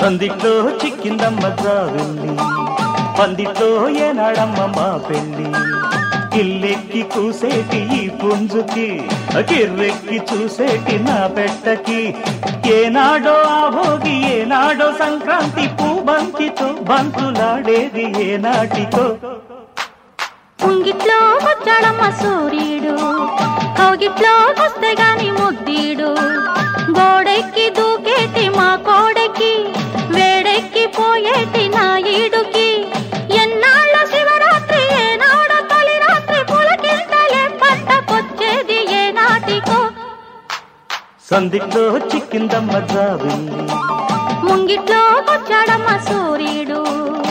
సందిట్లో చిక్కిందమ్మ జావిల్లి పందిట్లో ఏనాడమ్మ మా పెళ్ళి ఇల్లెక్కి కూసేటి ఈ పుంజుకి కిర్రెక్కి చూసేటి నా పెట్టకి ఏనాడో ఆ భోగి ఏనాడో సంక్రాంతి పూబంతితో బంతులాడేది ఏనాటితో ఉంగిట్లో వచ్చాడమ్మ సూర్యుడు కౌగిట్లో వస్తే గాని ముద్దీడు గోడెక్కి దూకేటి మా కోడెక్కి వేడెక్కి పోయేటి నా ఈడుకి ఎన్నాళ్ళ శివరాత్రి ఏనాడ తొలి రాత్రి పులకింతలే పట్టకొచ్చేది ఏ నాటికో సందిట్లో చిక్కిందమ్మ జావిల్లి ముంగిట్లో వచ్చాడమ్మ సూర్యుడు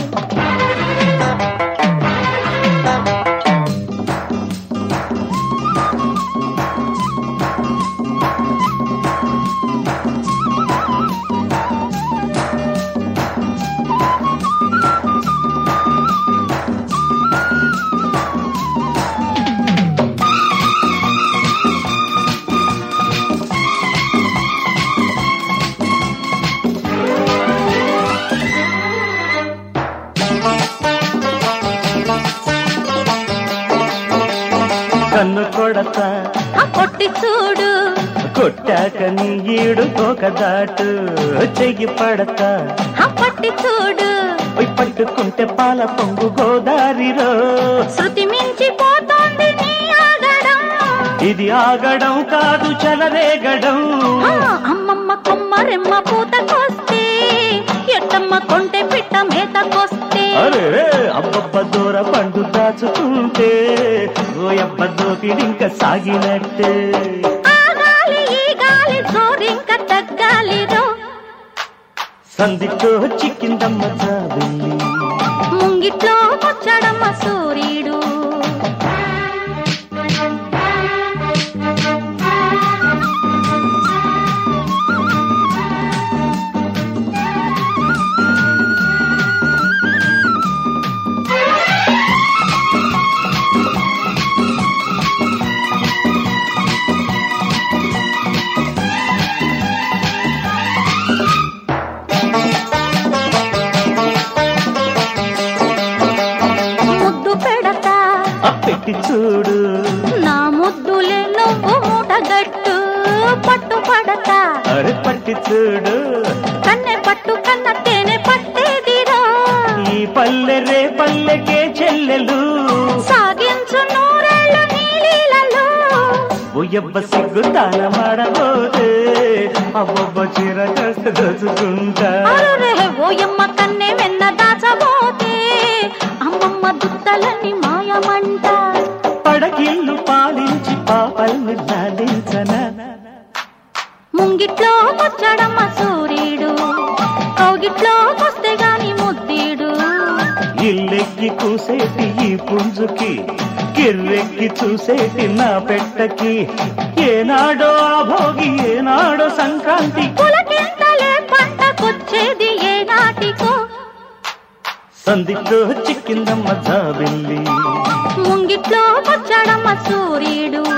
కన్ను కొడత ఆ కొట్టి చూడు కొట్టాక నీ ఈడు తోక దాటు చెయ్యి పడతా ఆ పట్టి చూడు పోయి పట్టుకుంటే పాల పొంగు గోదారిలో శృతి మించి పోతోంది నీ ఆగడం ఇది ఆగడం కాదు చలరేగడం ఆ, అమ్మమ్మ కొమ్మరెమ్మ పూతకొస్తే ఎట్టమ్మ కొంటె పిట్ట మేతకొస్తే అరే అబ్బబ్బ దూర పండు దాచుకుంటే ఓయబ్బ దోపిడింక సాగినట్టే ఆ గాలి ఈ గాలి జోరింక తగ్గాలిరో సందితో చిక్కిందమ్మ జాబిల్లి ముంగిట్లో వచ్చాడమ్మ సూర్యుడు ముద్దు పెడతా ఆ పెట్టి చూడు నా ముద్దులే నువ్వు మూటగట్టు పట్టు పడతా అరే పట్టి చూడు కన్నె పట్టు కన్న తేనె పట్టేదిరా ఈ పల్లె రే పల్లెకే చెల్లెలు సాగించు నూరేళ్ళు నీలీలలో ఓయబ్బ సిగ్గు తాన మాడబోతే అబ్బబ్బ చీర కాస్త దోచుకుంటా అరురే ఓయమ్మ కన్నె వెన్న దాచబోతే అమ్మమ్మ దుత్తలని మాయమంట పడగిల్లు పాలించి పాపల్ని లాలించనా ముంగిట్లో వచ్చాడమ్మ సూర్యుడు కౌగిట్లో వస్తే గాని ముద్దీడు ఇల్లెక్కి కూసేటి ఈ పుంజుకి కిర్రెక్కి చూసేటి నా పెట్టకి ఏనాడో ఆ భోగి ఏనాడో సంక్రాంతి పులకింతలే పంటకొచ్చేది ఏ నాటికో సందిట్లో చిక్కిందమ్మ జాబిల్లి ముంగిట్లో వచ్చాడమ్మ సూర్యుడు